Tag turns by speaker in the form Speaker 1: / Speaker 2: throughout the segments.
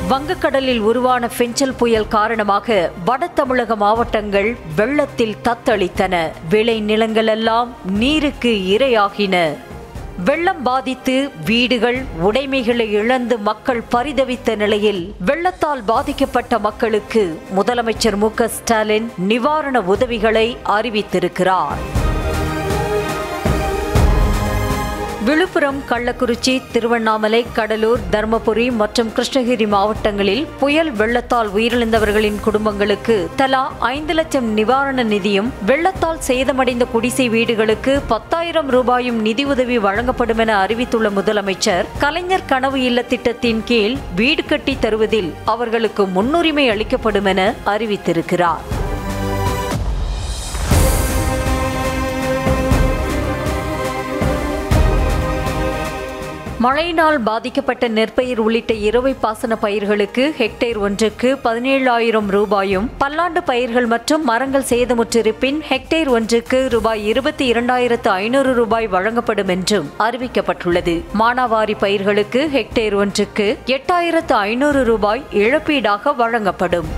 Speaker 1: வங்கக்கடலில் உருவான பெஞ்சல் புயல் காரணமாக வட தமிழக மாவட்டங்கள் வெள்ளத்தில் தத்தளித்தன விளை நிலங்களெல்லாம் நீருக்கு இரையாகின வெள்ளம் பாதித்து வீடுகள் உடைமைகளை இழந்து மக்கள் பரிதவித்த நிலையில் வெள்ளத்தால் பாதிக்கப்பட்ட மக்களுக்கு முதலமைச்சர் மு க ஸ்டாலின் நிவாரண உதவிகளை அறிவித்திருக்கிறார் விழுப்புரம் கள்ளக்குறிச்சி திருவண்ணாமலை கடலூர் தருமபுரி மற்றும் கிருஷ்ணகிரி மாவட்டங்களில் புயல் வெள்ளத்தால் உயிரிழந்தவர்களின் குடும்பங்களுக்கு தலா ஐந்து லட்சம் நிவாரண நிதியும் வெள்ளத்தால் சேதமடைந்த குடிசை வீடுகளுக்கு பத்தாயிரம் ரூபாயும் நிதியுதவி வழங்கப்படும் என அறிவித்துள்ள முதலமைச்சர் கலைஞர் கனவு இல்ல திட்டத்தின் கீழ் வீடு கட்டி தருவதில் அவர்களுக்கு முன்னுரிமை அளிக்கப்படும் என அறிவித்திருக்கிறார் மழையினால் பாதிக்கப்பட்ட நெற்பயிர் உள்ளிட்ட இரவை பாசன பயிர்களுக்கு ஹெக்டேர் ஒன்றுக்கு பதினேழாயிரம் ரூபாயும் பல்லாண்டு பயிர்கள் மற்றும் மரங்கள் சேதமுற்றிருப்பின் ஹெக்டேர் ஒன்றுக்கு ரூபாய் இருபத்தி இரண்டாயிரத்து ஐநூறு ரூபாய் வழங்கப்படும் என்றும் அறிவிக்கப்பட்டுள்ளது மானாவாரி பயிர்களுக்கு ஹெக்டேர் ஒன்றுக்கு எட்டாயிரத்து ஐநூறு ரூபாய் இழப்பீடாக வழங்கப்படும்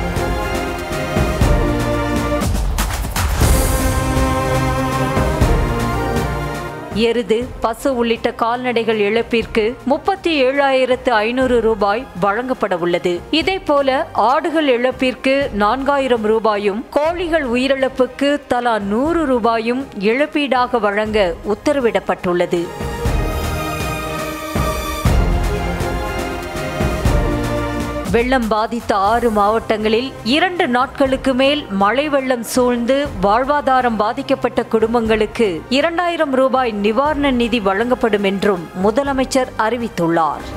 Speaker 1: எருது பசு உள்ளிட்ட கால்நடைகள் இழப்பிற்கு முப்பத்தி ஏழாயிரத்து ஐநூறு ரூபாய் வழங்கப்பட உள்ளது இதேபோல ஆடுகள் இழப்பிற்கு நான்காயிரம் ரூபாயும் கோழிகள் உயிரிழப்புக்கு தலா நூறு ரூபாயும் இழப்பீடாக வழங்க உத்தரவிடப்பட்டுள்ளது வெள்ளம் பாதித்த ஆறு மாவட்டங்களில் இரண்டு நாட்களுக்கு மேல் மழை வெள்ளம் சூழ்ந்து வாழ்வாதாரம் பாதிக்கப்பட்ட குடும்பங்களுக்கு இரண்டாயிரம் ரூபாய் நிவாரண நிதி வழங்கப்படும் என்றும் முதலமைச்சர் அறிவித்துள்ளார்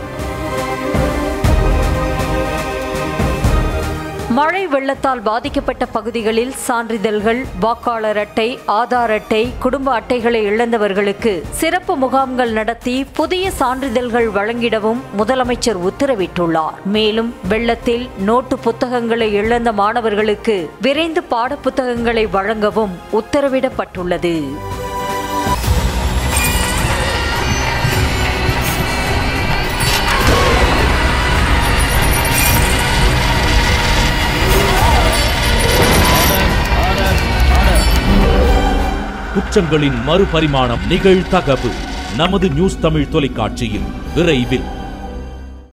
Speaker 1: மழை வெள்ளத்தால் பாதிக்கப்பட்ட பகுதிகளில் சான்றிதழ்கள் வாக்காளர் அட்டை ஆதார் அட்டை குடும்ப அட்டைகளை இழந்தவர்களுக்கு சிறப்பு முகாம்கள் நடத்தி புதிய சான்றிதழ்கள் வழங்கிடவும் முதலமைச்சர் உத்தரவிட்டுள்ளார் மேலும் வெள்ளத்தில் நோட்டு புத்தகங்களை இழந்த மாணவர்களுக்கு விரைந்து பாடப்புத்தகங்களை வழங்கவும் உத்தரவிடப்பட்டுள்ளது
Speaker 2: குற்றங்களின் மறுபரிமாணம் நிகழ்தகவு நமது நியூஸ் தமிழ் தொலைக்காட்சியில் விரைவில்